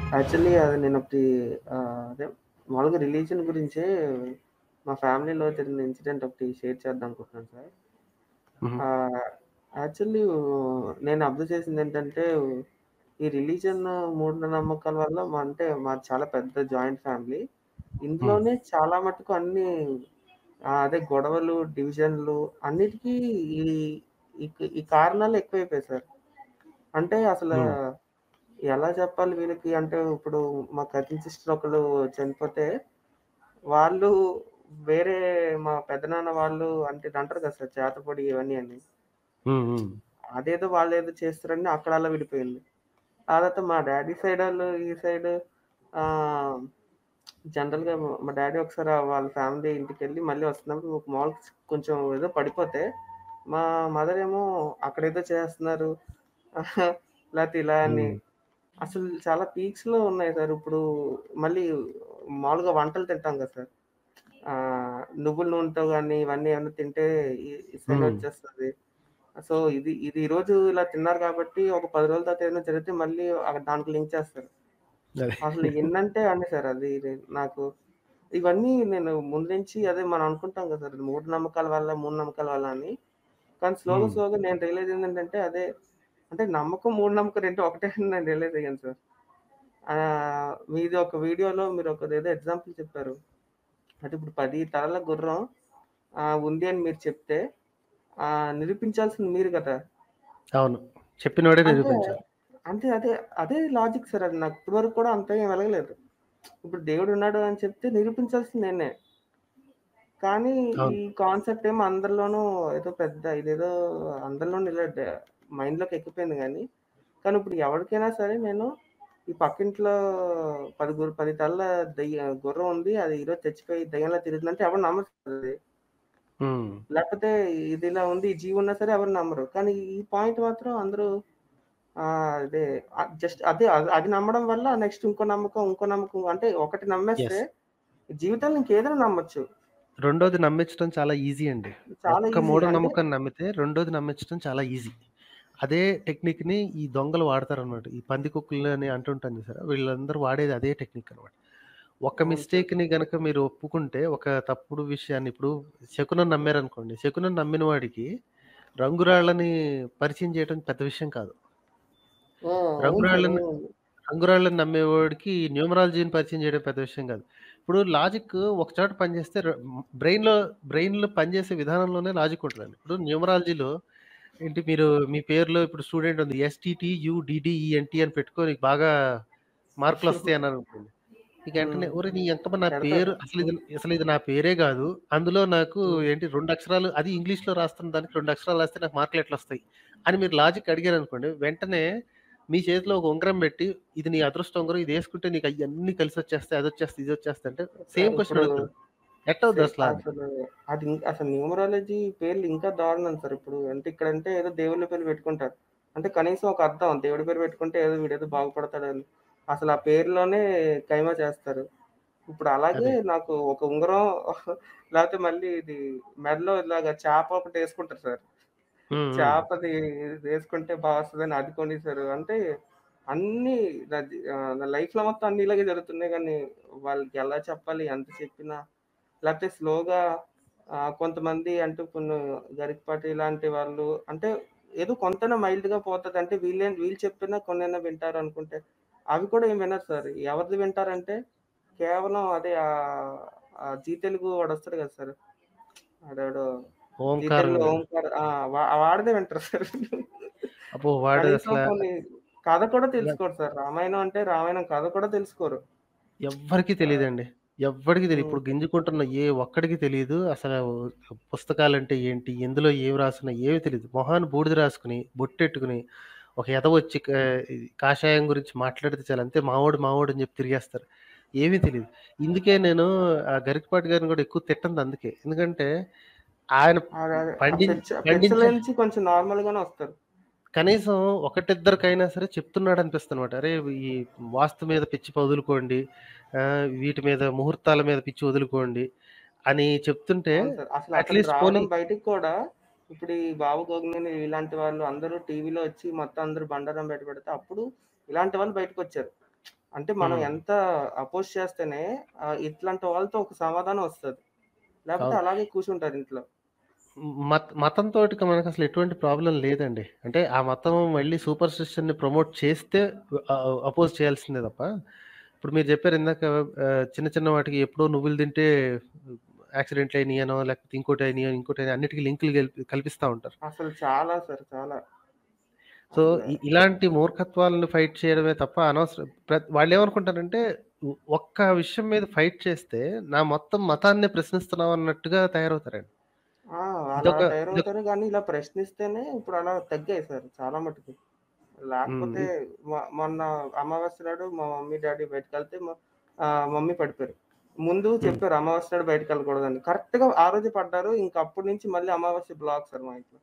Actually అది నేనొకటి ఆహ్, అదే మామూలుగా రిలీజియన్ గురించే మా ఫ్యామిలీలో జరిగిన ఇన్సిడెంట్ ఒకటి షేర్ చేద్దాం అనుకుంటున్నాను సార్. హుహు. ఆహ్, యాక్చువల్లీ నేను అబ్జర్వ్ చేసిందేంటంటే, ఈ రిలీజియన్ మూఢనమ్మకాల వల్ల మ అంటే మాది చాలా పెద్ద జాయింట్ ఫ్యామిలీ. హ్మ్. ఇందులోనే చాలా మటుకు అన్నీ ఆహ్, అదే గొడవలు, డివిజన్‌లు అన్నిటికి ఈ ఈ ఈ కారణాలు ఎక్కువైపోయాయి సార్. అంటే అసల హ్మ్. ఎలా చెప్పాలి వీళ్ళకి అంటే ఇప్పుడు మా కజిన్ సిస్టర్ ఒకళ్ళు చనిపోతే, వాళ్ళు వేరే మా పెదనాన్న వాళ్ళు అంటే అంటారు కదా సార్ చేతబడి ఇవన్నీ అని. హ్మ్. హ్మ్. అదేదో వాళ్ళేదో చేస్తారని అక్కడ అలా విడిపోయింది. ఆ తర్వాత మా డ్యాడీ సైడోళ్ళు ఈ సైడ్ ఆహ్, జనరల్‌గా మా డ్యాడీ ఒకసారి వాళ్ళ ఫ్యామిలీ ఇంటికెళ్ళి మళ్ళీ వస్తున్నప్పుడు ఒక మాములుగా కొంచెం ఏదో పడిపోతే, మా మదర్ ఏమో అక్కడేదో చేస్తున్నారు. లేతే ఇలా అని హ్మ్. అసలు చాలా పీక్స్‌లో ఉన్నాయి సార్. ఇప్పుడు మళ్ళీ మామూలుగా వంటలు తింటాం కదా సార్. ఆహ్, నువ్వుల నూనెతో గాని ఇవన్నీ ఏమన్నా తింటే ఈ ఈ శని హ్మ్. వచ్చేస్తది. సో, ఇది ఇది ఈరోజు ఇలా తిన్నారు కాబట్టి ఒక 10 రోజుల తర్వాత ఏదైనా జరిగితే మళ్ళీ అక్కడ దానికి లింక్ చేస్తారు. అదే. అసలు ఎన్నంటే అన్ని సార్ అది ఇది నాకు ఇవన్నీ నేను ముందు నుంచి అదే మనం అనుకుంటాం కదా సార్ మూఢనమ్మకాల వల్ల, మూఢనమ్మకాల వల్ల అని. కానీ స్లోగా హ్మ్. స్లోగా నేను రియలైజ్ అయిందేంటంటే అదే అంటే నమ్మకం, మూఢనమ్మకం 2 ఒకటే అని నేను రియలైజ్ అయ్యాను సార్. ఆహ్, మీది ఒక వీడియోలో మీరు ఒకదేదో ఎగ్జాంపుల్ చెప్పారు. అంటే ఇప్పుడు 10 తలల గుర్రం ఆహ్, ఉంది అని మీరు చెప్తే ఆహ్, నిరూపించాల్సింది మీరు కదా! అవును. చెప్పినోడే అంటే నిరూపించాలి. అంటే అదే అదే లాజిక్ సార్ అది నాకు ఇప్పటి వరకు కూడా అంత ఏం వెలగలేదు. ఇప్పుడు దేవుడున్నాడు అని చెప్తే నిరూపించాల్సింది నేనే. కానీ ఈ అవును. కాన్సెప్ట్ ఏమో అందరిలోనూ ఏదో పెద్ద ఇదేదో అందరిలోనూ ఇలా డ మైండ్‌లోకి ఎక్కిపోయింది గానీ, కానీ ఇప్పుడు ఎవరికైనా సరే నేను ఈ పక్కింట్లో 10 గు 10 తలల దెయ్య గుర్రం ఉంది. అది ఈరోజు చచ్చిపోయి దెయ్యంలా తిరుగుతుందంటే ఎవరు నమ్మరు సార్ అది. హ్మ్. లేకపోతే ఇది ఇలా ఉంది. ఈ జీవి ఉన్నా సరే ఎవరు నమ్మరు. కానీ ఈ పాయింట్ మాత్రం అందరూ ఆహ్, అదే ఆహ్, జస్ట్ అదే అది అది నమ్మడం వల్ల నెక్స్ట్ ఇంకో నమ్మకం, ఇంకో నమ్మకం అంటే ఒకటి నమ్మేస్తే యెస్. జీవితంలో ఇంకేదైనా నమ్మొచ్చు. రెండోది నమ్మించడం చాలా ఈజీ అండి. చాలా ఒక్క ఈజీ. అంటే మూఢనమ్మకం నమ్మితే రెండోది నమ్మించడం చాలా ఈజీ. అదే టెక్నిక్‌ని ఈ దొంగలు వాడతారనమాట. ఈ పందికొక్కులు అని అంటుంటాం చూసారా? వీళ్ళందరూ వాడేది అదే టెక్నిక్ అనమాట. ఒక అవును సార్. మిస్టేక్‌ని గనక మీరు ఒప్పుకుంటే, ఒక తప్పుడు విషయాన్ని ఇప్పుడు శకునం నమ్మారనుకోండి. శకునం నమ్మిన వాడికి రంగురాళ్ళని పరిచయం చేయడం పెద్ద విషయం కాదు. ఆ! అవును సార్. రంగురాళ్ళని అవును. రంగురాళ్ళని నమ్మేవాడికి న్యూమరాలజీని పరిచయం చేయడం పెద్ద విషయం కాదు. ఇప్పుడు లాజిక్ ఒక చోట పనిచేస్తే ర బ్రెయిన్‌లో బ్రెయిన్‌లో పనిచేసే విధానంలోనే లాజిక్ ఉంటదండి. ఇప్పుడు న్యూమరాలజీలో ఏంటి మీరు మీ పేరులో ఇప్పుడు స్టూడెంట్ ఉంది. ఎస్‌టి‌టి‌యు‌డి‌డి‌ఈ‌ఎన్‌టి అని పెట్టుకో నీకు బాగా మార్కులొస్తాయి అన్నారనుకోండి. నీకు వెంటనే హ్మ్. ఒరేయ్! నీ ఎంకమ్మ నా పెడతారు. పేరు అసలిది అసలిది నా పేరే గాదు. అందులో నాకు హ్మ్. ఏంటి 2 అక్షరాలు అది ఇంగ్లీష్‌లో రాస్తున్న దానికి 2 అక్షరాలు రాస్తే నాకు మార్కులు ఎట్లొస్తాయి? అని మీరు లాజిక్ అడిగారనుకోండి. వెంటనే మీ చేతిలో ఒక ఉంగరం పెట్టి ఇది నీ అదృష్ట ఉంగరం. ఇది యేసుకుంటే నీకు అయన్నీ కలిసొచ్చేస్తాయి. అదొచ్చేస్తది, ఇదొచ్చేస్తది అంటే సేమ్ సార్ క్వెషన్ ఇప్పుడు అడుగుతారు. సే ఎట్టవుద్ది అసల అని? అసలు అది ఇం అసలు న్యూమరాలజీ పేర్లు ఇంకా దారుణం సార్. ఇప్పుడు అంటే ఇక్కడంటే ఏదో దేవుళ్ళ పేర్లు పెట్టుకుంటారు. అంటే కనీసం ఒక అర్థం దేవుడి పేరు పెట్టుకుంటే ఏదో వీడేదో బాగుపడతాడని. అసలు ఆ పేరులోనే ఖైమా చేస్తారు. ఇప్పుడు అలాగే అదే. నాకు ఒక ఉంగరం లేకపోతే మళ్ళీ ఇది మెడలో ఇలాగ చాప ఒకటేసుకుంటారు సార్. హ్మ్. హ్మ్. చేపది వేసుకుంటే బా వస్తదని అది కొనేసారు. అంటే అన్నీ నా జీ ఆహ్, నా లైఫ్‌లో మొత్తం అన్నీ ఇలాగే జరుగుతున్నాయి గానీ, వాళ్ళకి ఎలా చెప్పాలి? ఎంత చెప్పినా లేకపోతే స్లోగా ఆహ్, కొంతమంది అంటూ కొన్ని గరికపాటి ఇలాంటి వాళ్ళు అంటే ఏదో కొంతైనా మైల్డ్‌గా పోతది. అంటే వీళ్ళే వీళ్ళు చెప్పినా కొన్నైనా వింటారనుకుంటే, అవి కూడా ఏం వినరు సార్. ఎవరిది వింటారంటే కేవలం అదే ఆహ్, ఆహ్, జీ తెలుగు వాడొస్తాడు కదా సార్. ఆడెవడో జీ ఓంకారం తెలుగులో గాదు. ఓంకార్ ఆ! వా వాడిదే వింటారు సార్. అబ్బో! వాడు కనీసం అసల కొన్ని కథ కూడా ఇలా తెలుసుకోరు సార్. రామాయణం అంటే రామాయణం కథ కూడా తెలుసుకోరు. ఎవ్వరికీ ఆ! తెలీదండి. ఎవ్వడికి తెలీదు. హ్మ్. ఇప్పుడు గింజుకుంటున్న ఏ ఒక్కడికి తెలీదు. అసలు పుస్తకాలంటే ఏంటి? ఎందులో ఏవి రాసున్నాయి? ఏవి తెలీదు. మొహాన బూడిద రాసుకొని, బొట్టెట్టుకొని, ఒక ఎదవొచ్చి కా ఇది కాషాయం గురించి మాట్లాడితే చాలు అంతే మావోడు, మావోడు అని చెప్పి తిరిగేస్తారు. ఏమీ తెలీదు. ఇందుకే నేను ఆ గరికపాటి గారిని కూడా ఎక్కువ తిట్టనిది అందుకే. ఎందుకంటే ఆయన అదే అదే. ఆ పండిం పెచ్చ పండించే పెచ్చలోంచి కొంచెం నార్మల్‌గానే వస్తారు. కనీసం ఒకటిద్దరికైనా సరే చెప్తున్నాడనిపిస్తదనమాట. అరే! ఈ వాస్తు మీద పిచ్చి వదులుకోండి. ఆహ్, వీటి మీద ముహూర్తాల మీద పిచ్చి వదులుకోండి అని చెప్తుంటే అవును సార్. అసలు అతను అట్‌లీస్ట్ పోనీ రావడం బయటికి కూడా ఇప్పుడు ఈ బాబు గోగినేని ఇలాంటి వాళ్ళు అందరూ టీవీలో వచ్చి మొత్తం అందరూ బండారం బయటపెడితే అప్పుడు ఇలాంటి వాళ్ళు బయటకొచ్చారు. అంటే మనం హ్మ్. ఎంత అపోజ్ చేస్తేనే ఆహ్, ఇట్లాంటి వాళ్ళతో ఒక సమాధానం వస్తది. లేకపోతే అవును. అలాగే కూర్చుంటారు ఇంట్లో. మత్ మతంతోటికి మనకసలు ఎటువంటి ప్రాబ్లమ్ లేదండి. అంటే ఆ మతం మళ్ళీ సూపర్‌స్టిషన్‌ని ప్రమోట్ చేస్తే ఆహ్, అపోజ్ చేయాల్సిందే తప్ప, ఇప్పుడు మీరు చెప్పారు ఇందాక ఆహ్, చిన్న చిన్న వాటికి ఎప్పుడో నువ్వులు తింటే యాక్సిడెంట్‌లయినియనో, లేకపోతే ఇంకోటయినియో, ఇంకోటయినియో అన్నిటికి లింకులు గల్పి కల్పిస్తా ఉంటారు. అసలు చాలా సార్ చాలా. సో, అసలు ఇ ఇలాంటి మూర్ఖత్వాలను ఫైట్ చేయడమే తప్ప అనవసరం ప్రత్ వాళ్ళేమనుకుంటారంటే ఒ ఒక్క విషయం మీద ఫైట్ చేస్తే నా మొత్తం మతాన్నే ప్రశ్నిస్తున్నావు అన్నట్టుగా తయారవుతారండి. ఆ! అలా ఇదొక ఇదొక తయారవుతారు గానీ, ఇలా ప్రశ్నిస్తేనే ఇప్పుడు అలా తగ్గాయి సార్ చాలా మటుకు. హ్మ్. లేకపోతే ఇ మొ మొన్న అమావాస్య నాడు మా మమ్మీ, డ్యాడీ బయటికెళ్తే మ ఆహ్, మమ్మీ పడిపోయారు. ముందు హ్మ్. చెప్పారు అమావాస్య నాడు బయటికెళ్ళకూడదని. కరెక్ట్‌గా ఆ రోజే పడ్డారు. ఇంక అప్పటి నుంచి మళ్ళీ అమావాస్య బ్లాక్ సార్ మా ఇంట్లో.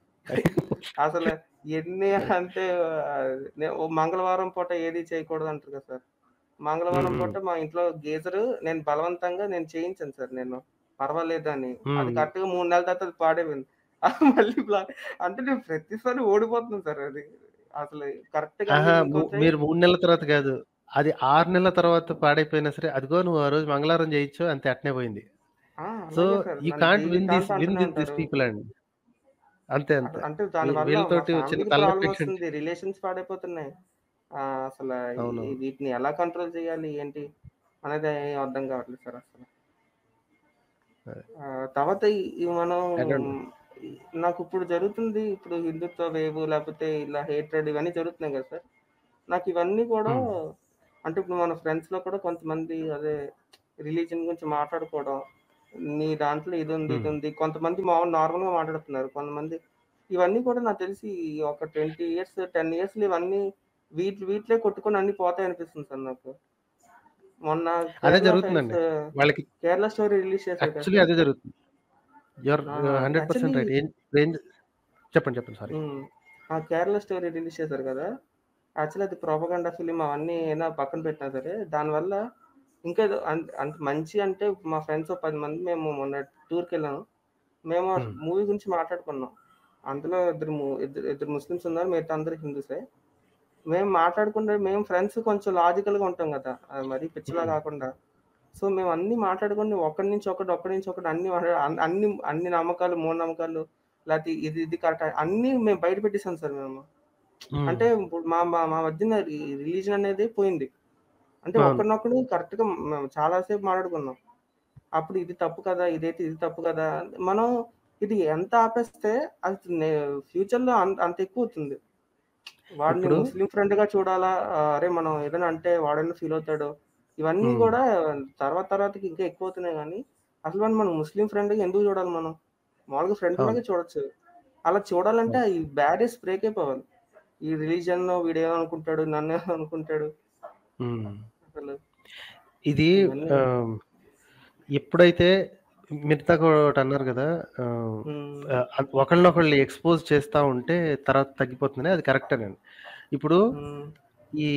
అసలు ఎన్ని అంటే ఆహ్, నే ఓ మంగళవారం పూట ఏది చేయకూడదంటారు కదా సార్. హ్మ్. మంగళవారం హ్మ్. పూట మా ఇంట్లో గీజరు నేను బలవంతంగా నేను చేయించాను సార్ నేను. పర్వాలేదని. అది హ్మ్. కరెక్ట్‌గా 3 నెలల తర్వాత అది పాడైపోయింది. మళ్ళీ బ్లాక్ అంటే నేను ప్రతిసారి ఓడిపోతున్నాను సార్ అది. అసలు కరెక్ట్‌గా అన్నీ ఆహా! లింక్ ము అవుతాయి. మీరు 3 నెలల తర్వాత కాదు. అది 6 నెలల తర్వాత పాడైపోయినా సరే, అదిగో నువ్వు ఆ రోజు మంగళవారం చేయించావు అంతే అట్నే పోయింది. ఆ! సో, అలాగే సార్. యూ నన్ను కాంట్ విన్ థీస్ జీవితాంతం విన్ అంటూనే విత్ థీస్ ఉంటారు. పీపుల్ అండి. అంతే అ అంతే. అంటే వీ దానివల్ల మా వీళ్ళతోటి చిన్న ఫ్యామిలీకి తలనొప్పి ప్రాబ్లమ్ ఏంటంటే వస్తుంది. రిలేషన్స్ పాడైపోతున్నాయి. ఆహ్, అసల ఈ అవునవును. వీటిని ఎలా కంట్రోల్ చేయాలి ఏంటి అనేది ఏం అర్థం కావట్లేదు సార్ అసల. అదే. ఆహ్, తర్వాత ఈ ఈ మనం అదండి. నాకిప్పుడు జరుగుతుంది ఇప్పుడు హిందుత్వ వేవ్ లేకపోతే ఇలా హేట్రెడ్ ఇవన్నీ జరుగుతున్నాయి కదా సార్. నాకివన్నీ కూడా హ్మ్. అంటే ఇప్పుడు మన ఫ్రెండ్స్‌లో కూడా కొంతమంది అదే రిలీజియన్ గురించి మాట్లాడుకోవడం. నీ దాంట్లో ఇదుంది, హ్మ్. ఇదుంది. కొంతమంది మామూలు నార్మల్‌గా మాట్లాడుతున్నారు. కొంతమంది ఇవన్నీ కూడా నాకు తెలిసి ఒక 20 ఇయర్స్, 10 ఇయర్స్‌లో ఇవన్నీ వీటి వీటిలే కొట్టుకొని అన్నీ పోతాయనిపిస్తుంది సార్ నాకు. మొన్న అదే కేరళ ఫైల్స్ జరుగుతుందండి. వాళ్ళకి కేరళ స్టోరీ రిలీజ్ చేశారు కదా యాక్చువల్లీ సార్. అదే జరుగుతుంది. యూ ఆర్ ఆ! 100% యాక్చువల్లీ రైట్. ఏం ఏం చెప్పండి. చెప్పండి. సారీ. హ్మ్. ఆ కేరళ స్టోరీ రిలీజ్ చేశారు కదా! యాక్చువల్లీ అది ప్రొపగండా ఫిల్మ్ అవన్నీ అయినా పక్కన పెట్టినా సరే, దానివల్ల ఇంకేదో అన్ అంటే మంచి అంటే మా ఫ్రెండ్స్ ఓ 10 మంది మేము మొన్న టూర్‌కెళ్ళాము. మేము ఆ హ్మ్. మూవీ గురించి మాట్లాడుకున్నాం. అందులో ఇద్దరు ము ఇద్దరు ఇద్దరు ముస్లిమ్స్ ఉన్నారు. మిగతా అందరూ హిందూసే. మేము మాట్లాడుకుంటే మేము ఫ్రెండ్స్ కొంచెం లాజికల్‌గా ఉంటాం గదా! ఆహ్, మరీ పిచ్చిలా హ్మ్. కాకుండా. సో, మేము అన్నీ మాట్లాడుకొని ఒకడి నుంచి ఒకటి, ఒకడి నుంచి ఒకటి అన్నీ మాట్లాడు అన్ అన్ని అన్ని నమ్మకాలు, మూఢనమ్మకాలు లేతే ఇది ఇది కరెక్ట్ అన్నీ మేము బయట పెట్టేసాం సార్ మేము. హ్మ్. అంటే ఇప్పుడు మా మా మా మధ్యన రి రిలీజియన్ అనేది పోయింది. అంటే అవును. ఒకడినొకడు కరెక్ట్‌గా మేము చాలా సేపు మాట్లాడుకున్నాం. అప్పుడు ఇది తప్పు కదా! ఇదైతే ఇది తప్పు కదా! మనం ఇది ఎంత ఆపేస్తే అది నే ఫ్యూచర్‌లో అంత అంత ఎక్కువవుతుంది. వాడిని ఇప్పుడు ముస్లిం ఫ్రెండ్‌గా చూడాలా? ఆహ్, అరే! మనం ఏదైనా అంటే వాడేమైనా ఫీల్ అవుతాడో. ఇవన్నీ హ్మ్. గూడా తర్వాత తర్వాతకి ఇంకా ఎక్కువవుతున్నాయి గానీ, అసలు వాడిని మనం ముస్లిం ఫ్రెండ్‌గా ఎందుకు చూడాలి మనం? మామూలుగా ఫ్రెండ్ అవును. లాగే చూడొచ్చు. అలా చూడాలంటే అవును. ఈ బ్యారియర్స్ బ్రేక్ అయిపోవాలి. ఈ రిలీజియన్‌లో వీడేమనుకుంటాడు? నన్నేమనుకుంటాడు? హ్మ్. అసలు ఇది ఇవన్నీ ఆహ్, ఎప్పుడైతే మీరిందాక ఒకటన్నారు గదా! ఆహ్, హ్మ్. ఆహ్, ఒకళ్ళనొకళ్ళు ఎక్స్‌పోజ్ చేస్తా ఉంటే తర్వాత తగ్గిపోతుందని అది కరెక్టేనండి. ఇప్పుడు హ్మ్. ఈ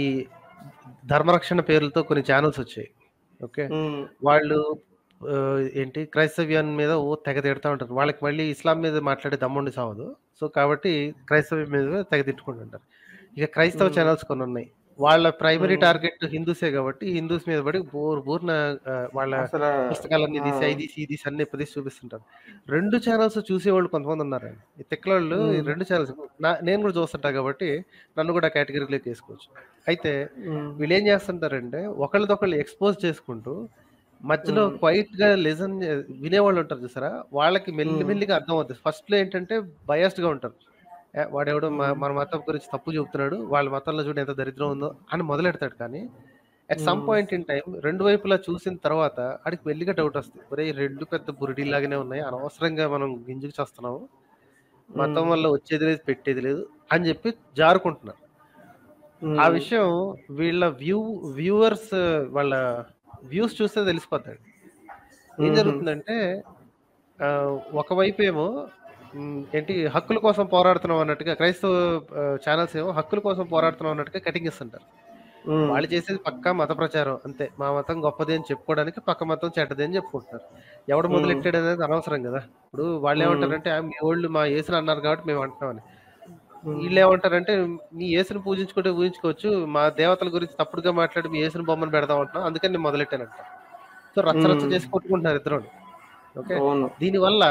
ధర్మరక్షణ పేర్లతో కొన్ని ఛానెల్స్ వచ్చాయి. ఓకే. హ్మ్. వాళ్ళు ఆహ్, ఏంటి క్రైస్తవ్యం మీద ఓ తెగ తిడతా ఉంటారు. వాళ్ళకి మళ్ళీ ఇస్లాం మీద మాట్లాడే దమ్ముండి సావదు. సో, కాబట్టి క్రైస్తవ్యం మీద తెగ తిట్టుకుంటుంటారు. ఇక క్రైస్తవ హ్మ్. ఛానెల్స్ కొన్నున్నాయి. వాళ్ళ ప్రైమరీ హ్మ్. టార్గెట్ హిందూసే గాబట్టి హిందూస్ మీద పడి బోరు బోరున ఆహ్, వాళ్ళ అసల పుస్తకాలన్నీ ఆ! తీసి అయి తీసి, ఇది తీసి అన్ని ఇప్పదీసి చూపిస్తుంటారు. 2 ఛానెల్స్ చూసేవాళ్ళు కొంతమందున్నారండి. ఈ తిక్కలోళ్ళు ఈ హ్మ్. 2 ఛానెల్స్ నా నేను గూడా చూస్తుంటా గాబట్టి నన్ను గూడా ఆ కేటగరీలోకి ఏసుకోవచ్చు. అయితే హ్మ్. వీళ్ళేం జేస్తుంటారంటే ఒకళ్ళదొకళ్ళు ఎక్స్‌పోజ్ చేసుకుంటూ మధ్యలో హ్మ్. క్వైట్‌గా లిజన్ జే వినేవాళ్ళుంటారు చూసారా? వాళ్ళకి మెల్లి హ్మ్. మెల్లిగా అర్థమవుద్ది. ఫస్ట్‌లో ఏంటంటే బయాస్డ్‌గా ఉంటారు. ఏ వాడెవడో మ హ్మ్. మన మతం గురించి తప్పు చెప్తున్నాడు. వాళ్ళ మతంలో చూడు ఎంత దరిద్రం ఉందో అని మొదలెడతాడు కానీ, at some hmm. Point in time 2 వైపులా చూసిన తర్వాత ఆడికి మెల్లిగా డౌటొస్తది. ఒరేయ్! 2 పెద్ద బురిడీలాగానే ఉన్నాయి. అనవసరంగా మనం గింజుకు చస్తున్నాము. మతం హ్మ్. వల్ల వచ్చేది లేదు, పెట్టేది లేదు అని జెప్పి జారుకుంటున్నారు. ఆ హ్మ్. విషయం వీళ్ళ వ్యూ వ్యూవర్స్ వాళ్ళ వ్యూస్ చూస్తే తెలిసిపోద్దండి. ఏం హుహు. జరుగుతుందంటే ఆహ్, ఒకవైపేమో హ్మ్. ఏంటి హక్కుల కోసం పోరాడుతున్నాం అన్నట్టుగా క్రైస్తవ ఆహ్, ఛానెల్స్ ఏమో హక్కుల కోసం పోరాడుతున్నాం అన్నట్టుగా కటింగ్ ఇస్తుంటారు. హ్మ్. వాళ్ళు చేసేది పక్కా మత ప్రచారం అంతే. మా మతం గొప్పది అని చెప్పుకోవడానికి పక్క మతం చెడ్డది అని చెప్పుకుంటున్నారు. ఎవడు హ్మ్. మొదలెట్టాడనేది అనవసరం గదా! ఇప్పుడు హ్మ్. వాళ్ళేమంటారంటే, "ఆ! మీ వోళ్ళు మా యేసుని అన్నారు కాబట్టి మేము అంటున్నామని." హ్మ్. వీళ్ళేమంటారంటే, "మీ యేసుని పూజించుకుంటే పూజించుకోవచ్చు. మా దేవతల గురించి తప్పుడుగా మాట్లాడి మీ యేసుని బొమ్మను పెడదాం అంటున్నావు. అందుకని నేను మొదలెట్టానంటారు." సో, రచ్చ రచ్చ హ్మ్. చేసి కొట్టుకుంటున్నారు ఇద్దరును. ఓకే. అవును. దీనివల్ల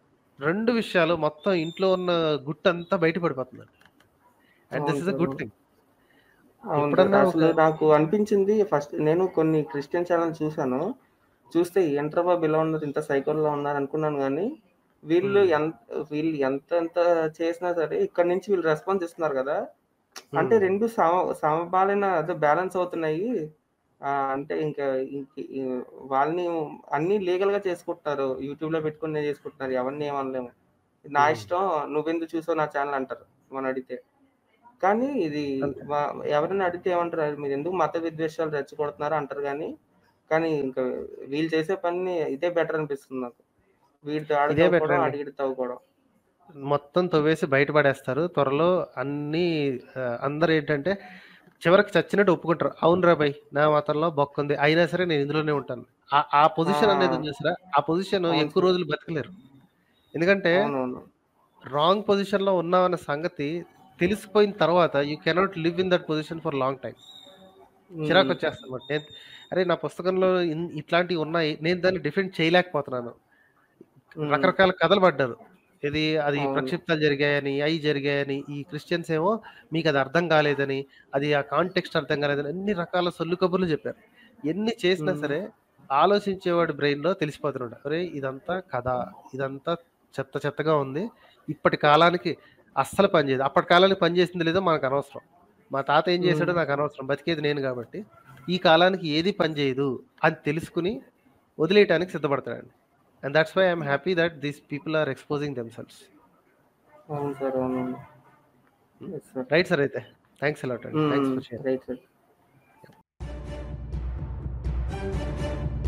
2 విషయాలు మొత్తం ఇంట్లో ఉన్న గుట్టంతా బయట పడిపోతుందండి. అండ్ దిస్ అవును ఈస్ ఎ సార్. గుడ్ అవును. థింగ్. అవును సార్. ఎప్పుడన్నా ఒక అసలు నాకు అనిపించింది ఫస్ట్ నేను కొన్ని క్రిస్టియన్ ఛానెల్ చూసాను. చూస్తే ఏంట్రా బాబు ఇలా ఉన్నారు ఇంత సైకోల్‌లా ఉన్నారు అనుకున్నాను గానీ, వీళ్ళు హ్మ్. ఎంత వీళ్ళు ఎంతెంత చేసినా సరే ఇక్కడి నుంచి వీళ్ళు రెస్పాన్స్ ఇస్తున్నారు గదా! అంటే హ్మ్. 2 సమ సమపాలన అదే బ్యాలెన్స్ అవుతున్నాయి. ఆహ్, అంటే ఇంకా ఇంక ఈ వాళ్ళని అన్నీ లీగల్‌గా చేసుకుంటున్నారు. యూట్యూబ్‌లో పెట్టుకునే చేసుకుంటున్నారు. ఎవరిని ఏమనలేము. నా హ్మ్. ఇష్టం నువ్వెందుకు చూసావు నా ఛానెల్ అంటారు మనం అడిగితే. కానీ ఇది అంతే. వ ఎవరైనా అడిగితే ఏమంటారు? మీరెందుకు మత విద్వేషాలు రెచ్చగొడుతున్నారు అంటారు గానీ, కానీ ఇంకా వీళ్ళు చేసే పని ఇదే బెటర్ అనిపిస్తుంది నాకు. వీడితో ఆడ ఇదే బెటర్ తవ్వుకోవడం, అండి. ఆడిగీడ తవ్వుకోవడం. మొత్తం తవ్వేసి బయట పడేస్తారు. త్వరలో అన్నీ ఆహ్, అందరేంటంటే చివరికి చచ్చినట్టు ఒప్పుకుంటారు. అవునురా భయ్! నా మతంలో బొక్కుంది. అయినా సరే నేను ఇందులోనే ఉంటాను. ఆ ఆ పొజిషన్ అనేది ఆ! ఉంది చూసారా? ఆ పొజిషన్ అవును ఎక్కువ సార్. రోజులు బతకలేరు. ఎందుకంటే అవునవును. రాంగ్ పొజిషన్‌లో ఉన్నామన్న సంగతి తెలిసిపోయిన తర్వాత you cannot live in that position for long time. Hmm. చిరాకొచ్చేస్తదన్నమాట. నేను అరే! నా పుస్తకంలో ఇన్ ఇట్లాంటివి ఉన్నాయి. నేను దాన్ని డిఫెండ్ చేయలేకపోతున్నాను. హ్మ్. రకరకాల కథలు పడ్డారు. ఇది అది అవును. ప్రక్షిప్తాలు జరిగాయని, అయి జరిగాయని, ఈ క్రిస్టియన్స్ ఏమో మీకది అర్థం కాలేదని, అది ఆ కాంటెక్స్ట్ అర్థం కాలేదని అన్ని రకాల సొల్లు కబుర్లు చెప్పారు. ఎన్ని చేసినా హ్మ్. సరే ఆలోచించేవాడి బ్రెయిన్‌లో తెలిసిపోతుంట. అరేయ్! ఇదంతా కథ. ఇదంతా చెత్త చెత్తగా ఉంది. ఇప్పటి కాలానికి అస్సలు పనిచేయదు. అప్పటి కాలానికి పనిచేసిందో లేదో మనకనవసరం. మా తాత ఏం హ్మ్. చేసాడో నాకనవసరం. బతికేది నేను గాబట్టి. ఈ కాలానికి ఏది పనిచేయదు అని తెలుసుకొని వదిలేయటానికి సిద్ధపడతాడండి. And thoughts why I am happy that these people are exposing themselves. అవును సార్. అవునవును. Hmm. Yes sir. Right sir అయితే. థాంక్స్ ఎ లాట్ అండి. Thanks hmm. For sharing. Right sir.